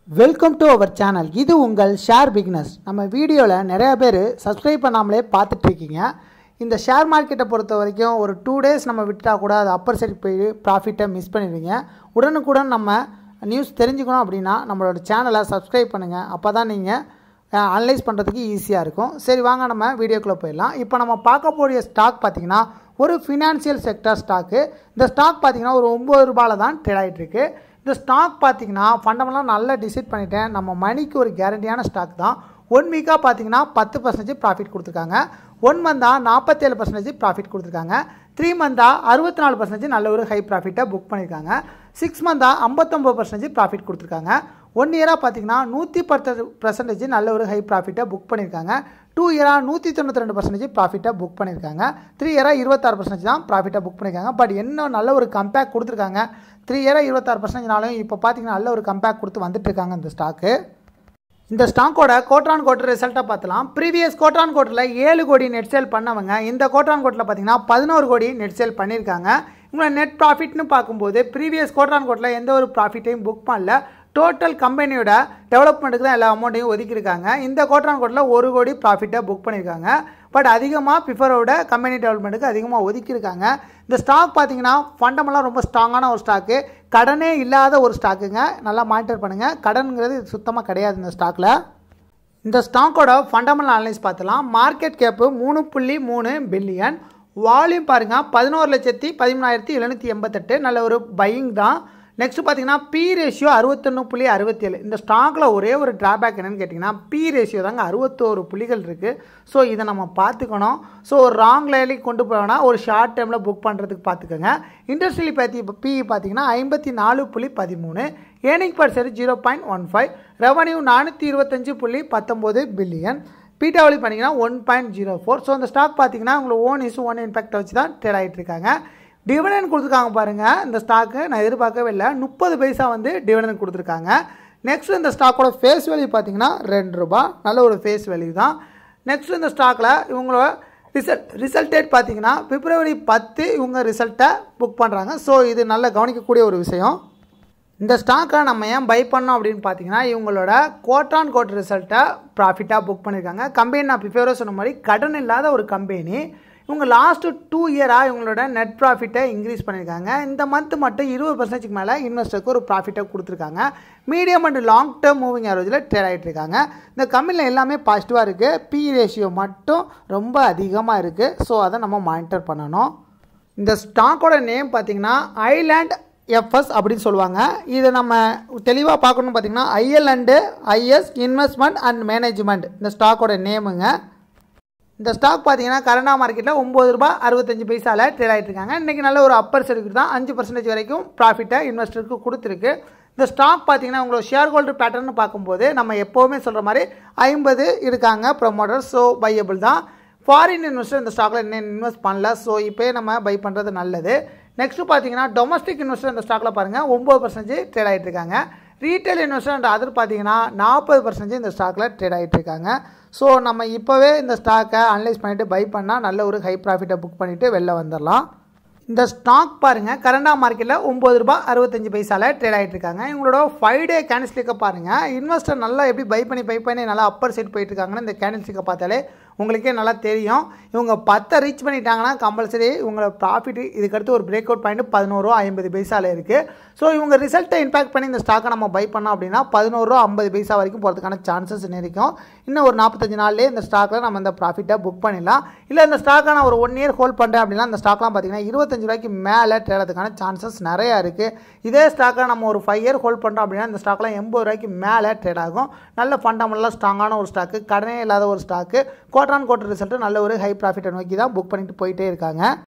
welcome to our channel இது உங்கள் share bigness நம்ம வீடியோவில் நிறைய பேர் சப்ஸ்கிரைப் பண்ணாமலே பார்த்துட்ருக்கீங்க இந்த ஷேர் மார்க்கெட்டை பொறுத்த வரைக்கும் ஒரு டூ டேஸ் நம்ம விட்டால் கூட அது அப்பர் சைடு போய் ப்ராஃபிட்டை மிஸ் பண்ணிடுவீங்க உடனுக்குடன் நம்ம நியூஸ் தெரிஞ்சுக்கணும் அப்படின்னா நம்மளோட சேனலை சப்ஸ்கிரைப் பண்ணுங்கள் அப்போ தான் நீங்கள் அனலைஸ் பண்ணுறதுக்கு ஈஸியாக இருக்கும் சரி வாங்க நம்ம வீடியோக்குள்ளே போயிடலாம் இப்போ நம்ம பார்க்க போகிற ஸ்டாக் பார்த்திங்கன்னா ஒரு ஃபினான்சியல் செக்டர் ஸ்டாக்கு இந்த ஸ்டாக் பார்த்திங்கன்னா ஒரு ஒம்பது ரூபாயில் தான் ட்ரேட் ஆகிட்டுருக்கு இந்த ஸ்டாக் பார்த்தீங்கன்னா ஃபண்டமெல்லாம் நல்லா டிசைட் பண்ணிட்டேன் நம்ம மணிக்கு ஒரு கேரண்டியான ஸ்டாக் தான் ஒன் வீக்காக பார்த்தீங்கன்னா பத்து பர்சன்டேஜ் ப்ராஃபிட் கொடுத்துருக்காங்க ஒன் மந்தாக நாற்பத்தேழு பர்சன்டேஜ் ப்ராஃபிட் கொடுத்துருக்காங்க த்ரீ மந்தாக அறுபத்தி நாலு பர்சன்டேஜ் நல்ல ஒரு ஹை ப்ராஃபிட்டை புக் பண்ணியிருக்காங்க சிக்ஸ் மந்தாக ஐம்பத்தொம்பது பர்சன்டேஜ் ப்ராஃபிட் கொடுத்துருக்காங்க ஒன் இயராக பார்த்தீங்கன்னா நூற்றி பத்து பர்சன்டேஜ் நல்ல ஒரு ஹை ப்ராஃபிட்டை புக் பண்ணியிருக்காங்க டூ இயராக நூற்றி தொண்ணூற்றி ரெண்டு பர்சன்டேஜ் ப்ராஃபிட்டை புக் பண்ணியிருக்காங்க த்ரீ இயராக இருபத்தாறு பர்சன்டேஜ் தான் ப்ராஃபிட்டை புக் பண்ணியிருக்காங்க பட் என்ன நல்ல ஒரு கம்பேக் கொடுத்துருக்காங்க த்ரீ இயராக இருபத்தாறு பர்சன்டேஜ்னாலும் இப்போ பார்த்தீங்கன்னா நல்ல ஒரு கம்பேக் கொடுத்து வந்துட்டு இருக்காங்க இந்த ஸ்டாக்கு இந்த ஸ்டாக்கோட கோட்ரான் கோட்டர் ரிசல்ட்டை பார்த்தலாம் ப்ரீவியஸ் கோட்ரான் கோட்டில் ஏழு கோடி நெட் சேல் பண்ணவங்க இந்த கோட்ரான் கோட்டில் பார்த்தீங்கன்னா பதினோரு கோடி நெட் சேல் பண்ணியிருக்காங்க உங்களை நெட் ப்ராஃபிட்னு பார்க்கும்போது ப்ரீவியஸ் கோட்ரான் கோட்டில் எந்த ஒரு ப்ராஃபிட்டையும் புக் பண்ணல டோட்டல் கம்பெனியோட டெவலப்மெண்ட்டுக்கு தான் எல்லா அமௌண்ட்டையும் ஒதுக்கியிருக்காங்க இந்த கோட்ரான் கோட்டில் ஒரு கோடி ப்ராஃபிட்டை புக் பண்ணியிருக்காங்க பட் அதிகமாக பிஃபரோட கம்பெனி டெவலப்மெண்ட்டுக்கு அதிகமாக ஒதுக்கியிருக்காங்க இந்த ஸ்டாக் பார்த்தீங்கன்னா ஃபண்டமெல்லாம் ரொம்ப ஸ்ட்ராங்கான ஒரு ஸ்டாக்கு கடனே இல்லாத ஒரு ஸ்டாக்குங்க நல்லா மானிட்டர் பண்ணுங்கள் கடனுங்கிறது சுத்தமாக கிடையாது இந்த ஸ்டாக்கில் இந்த ஸ்டாக்கோட ஃபண்டமெண்டல் அனலைஸ் பார்த்தலாம் மார்க்கெட் கேப்பு மூணு புள்ளி மூணு பில்லியன் வால்யூம் பாருங்கள் பதினோரு லட்சத்தி பதிமூணாயிரத்தி எழுநூற்றி எண்பத்தெட்டு நல்ல ஒரு பையிங் தான் நெக்ஸ்ட் பார்த்தீங்கன்னா பி ரேஷியோ அறுபத்தொன்று புள்ளி அறுபத்தேழு இந்த ஸ்டாக்கில் ஒரே ஒரு ட்ராபேக் என்னென்னு கேட்டிங்கன்னா பி ரேஷியோ தாங்க அறுபத்தோரு புள்ளிகள் இருக்குது ஸோ இதை நம்ம பார்த்துக்கணும் ஸோ ஒரு ராங் லைனுக்கு கொண்டு போனா ஒரு ஷார்ட் டைமில் புக் பண்ணுறதுக்கு பார்த்துக்கோங்க இண்டஸ்ட்ரியல் பற்றி பிஇ பார்த்தீங்கன்னா ஐம்பத்தி நாலு புள்ளி பதிமூணு ஏர்னிங் பர் சரி zero point one five revenue நானூற்றி இருபத்தஞ்சு புள்ளி பத்தொம்போது பில்லியன் பீட்டாவலி பண்ணிங்கன்னா one point zero four so அந்த ஸ்டாக் பார்த்தீங்கன்னா உங்களுக்கு ஓன் இஸ் ஓன் இம்பேக்டை வச்சு தான் ட்ரேட் ஆகிட்டு இருக்காங்க டிவிடன் கொடுத்துருக்காங்க பாருங்கள் இந்த ஸ்டாக்கு நான் எதிர்பார்க்கவே இல்லை முப்பது பைசா வந்து டிவிடன் கொடுத்துருக்காங்க நெக்ஸ்ட் இந்த ஸ்டாக்கோட ஃபேஸ் வேல்யூ பார்த்தீங்கன்னா ரெண்டு ரூபா நல்ல ஒரு ஃபேஸ் வேல்யூ தான் நெக்ஸ்ட் இந்த ஸ்டாக்கில் இவங்களோட ரிசல்ட் ரிசல்ட் டேட் பார்த்தீங்கன்னா பிப்ரவரி பத்து இவங்க ரிசல்ட்டை புக் பண்ணுறாங்க ஸோ இது நல்ல கவனிக்கக்கூடிய ஒரு விஷயம் இந்த ஸ்டாக்கை நம்ம ஏன் பை பண்ணோம் அப்படின்னு பார்த்தீங்கன்னா இவங்களோட கோட்டான் கோட் ரிசல்ட்டை ப்ராஃபிட்டாக புக் பண்ணியிருக்காங்க கம்பெனி நான் பிஃபேரோ சொன்ன மாதிரி கடன் இல்லாத ஒரு கம்பெனி இவங்க லாஸ்ட்டு டூ இயராக இவங்களோட நெட் ப்ராஃபிட்டை இன்க்ரீஸ் பண்ணியிருக்காங்க இந்த மந்த் மட்டும் இருபது பர்சன்டேஜ்க்கு மேலே இன்வெஸ்டருக்கு ஒரு ப்ராஃபிட்டை கொடுத்துருக்காங்க medium and long term moving ஆவரேஜில் ட்ரேட் ஆகிட்டு இருக்காங்க இந்த கம்பெனியில் எல்லாமே பாசிட்டிவாக இருக்குது பி ரேஷியோ மட்டும் ரொம்ப அதிகமாக இருக்குது ஸோ அதை நம்ம மானிட்டர் பண்ணணும் இந்த ஸ்டாக்கோட நேம் பார்த்தீங்கன்னா ஐலேண்ட் எஃப்எஸ் அப்படின்னு சொல்லுவாங்க இதை நம்ம தெளிவாக பார்க்கணும்னு பார்த்தீங்கன்னா IL and IS investment and management இந்த ஸ்டாக்கோட நேமுங்க இந்த ஸ்டாக் பார்த்தீங்கன்னா கரண்டா மார்க்கெட்டில் ஒம்பது ரூபாய் அறுபத்தஞ்சு பைசாவில் ட்ரேட் ஆகிட்டு இருக்காங்க இன்றைக்கி நல்ல ஒரு அப்பர் சர்க்கியூட் தான் அஞ்சு பர்சன்டேஜ் வரைக்கும் ப்ராஃபிட்டை இன்வெஸ்டருக்கு கொடுத்துருக்கு இந்த ஸ்டாக் பார்த்தீங்கன்னா உங்களோட ஷேர் ஹோல்டர் பேட்டர்னு பார்க்கும்போது நம்ம எப்போவுமே சொல்கிற மாதிரி ஐம்பது இருக்காங்க ப்ரொமோட்டர் ஸோ பையபிள் தான் ஃபாரின் இன்வெஸ்டர் இந்த ஸ்டாக்கில் இன்னும் இன்வெஸ்ட் பண்ணல ஸோ இப்போயே நம்ம பை பண்ணுறது நல்லது நெக்ஸ்ட்டு பார்த்தீங்கன்னா டொமஸ்டிக் இன்வெஸ்டர் இந்த ஸ்டாக்கில் பாருங்கள் ஒம்பது பர்சன்டேஜ் ட்ரேட் ஆகிட்டு இருக்காங்க ரீட்டைல் இன்வெஸ்டர் அண்ட் அதர் பார்த்தீங்கன்னா நாற்பது பர்சன்டேஜ் இந்த ஸ்டாக்கில் ட்ரேட் ஆகிட்டு இருக்காங்க ஸோ நம்ம இப்போவே இந்த ஸ்டாக்கை அனலைஸ் பண்ணிவிட்டு பை பண்ணால் நல்ல ஒரு ஹை ப்ராஃபிட்டை புக் பண்ணிவிட்டு வெளில வந்துடலாம் இந்த ஸ்டாக் பாருங்கள் கரண்டா மார்க்கெட்டில் ஒம்பது ரூபாய் அறுபத்தஞ்சு பைசாவில் ட்ரேட் ஆகிட்டு இருக்காங்க இவங்களோட ஃபைவ் டே கேண்டில்ஸ்டிக்கை பாருங்கள் இன்வெஸ்டர் நல்லா எப்படி பை பண்ணி பை பண்ணி நல்லா அப்பர் சைட் போயிட்டு இருக்காங்கன்னு இந்த கேண்டில்ஸ்டிக்கை பார்த்தாலே உங்களுக்கே நல்லா தெரியும் இவங்க பத்தை ரீச் பண்ணிட்டாங்கன்னா கம்பல்சரி இவங்களோட ப்ராஃபிட் இதுக்கடுத்து ஒரு பிரேக் அவுட் பாயிண்ட் பதினோரு ரூபா ஐம்பது பைசாவில் இருக்குது ஸோ இவங்க ரிசல்ட்டை இம்பாக்ட் பண்ணி இந்த ஸ்டாக்கை நம்ம பை பண்ணோம் அப்படின்னா பதினோரு ரூபா ஐம்பது பைசா வரைக்கும் போகிறதுக்கான சான்சஸ் இருக்கும் இன்னும் ஒரு நாற்பத்தஞ்சு நாள்லேயே இந்த ஸ்டாக்கில் நம்ம இந்த ப்ராஃபிட்டை புக் பண்ணிடலாம் இல்லை இந்த ஸ்டாக்கை நான் ஒரு ஒன் இயர் ஹோல்ட் பண்ணுறேன் அப்படின்னா இந்த ஸ்டாக்லாம் பார்த்தீங்கன்னா இருபத்தஞ்சு ரூபாய்க்கு மேலே ட்ரேடுறதுக்கான சான்சஸ் நிறையா இருக்குது இதே ஸ்டாக்கை நம்ம ஒரு ஃபைவ் இயர் ஹோல்ட் பண்ணுறோம் அப்படின்னா இந்த ஸ்டாக்லாம் எண்பது ரூபாய்க்கு மேலே ட்ரேட் ஆகும் நல்ல ஃபண்டமெண்டலாக ஸ்ட்ராங்கான ஒரு ஸ்டாக்கு கடனே இல்லாத ஒரு ஸ்டாக்கு கோட்டான் கோட்டர் ரிசல்ட்டு நல்ல ஒரு ஹை ப்ராஃபிட்டை நோக்கி தான் புக் பண்ணிட்டு போயிட்டே இருக்காங்க